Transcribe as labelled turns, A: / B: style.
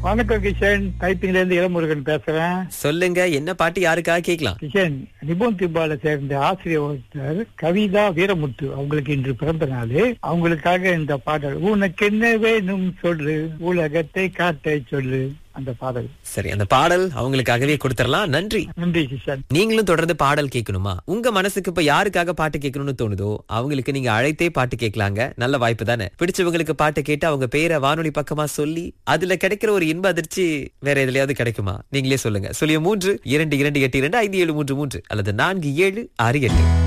A: வணக்கம் கிஷன் டைப்பிங்ல இருந்து இளமுருகன் பேசுறேன்
B: சொல்லுங்க என்ன பாட்டு யாருக்காக கேட்கலாம்
A: கிஷன் நிபுன் திபால சேர்ந்த ஆசிரியர் ஒருத்தர் கவிதா வீரமுத்து அவங்களுக்கு இன்று பிறந்த நாள் அவங்களுக்காக இந்த பாடல் உனக்கு என்ன வேணும் சொல்லு உலகத்தை காட்ட சொல்லு அந்த பாடல்
B: சரி அந்த பாடல் அவங்களுக்காகவே கொடுத்துடலாம் நன்றி
A: நன்றி கிஷன்
B: நீங்களும் தொடர்ந்து பாடல் கேட்கணுமா உங்க மனசுக்கு இப்ப யாருக்காக பாட்டு கேட்கணும்னு தோணுதோ அவங்களுக்கு நீங்க அழைத்தே பாட்டு கேட்கலாங்க நல்ல வாய்ப்பு தானே பிடிச்சவங்களுக்கு பாட்டு கேட்டு அவங்க பேரை வானொலி பக்கமா சொல்லி அதுல கிடைக்கிற ஒரு இன்ப அதிர்ச்சி வேற எதுலயாவது கிடைக்குமா நீங்களே சொல்லுங்க சொல்லிய மூன்று இரண்டு இரண்டு எட்டு இரண்டு ஐந்து ஏழு மூன்று மூன்று அல்லது நான்கு ஏழு ஆறு எட்டு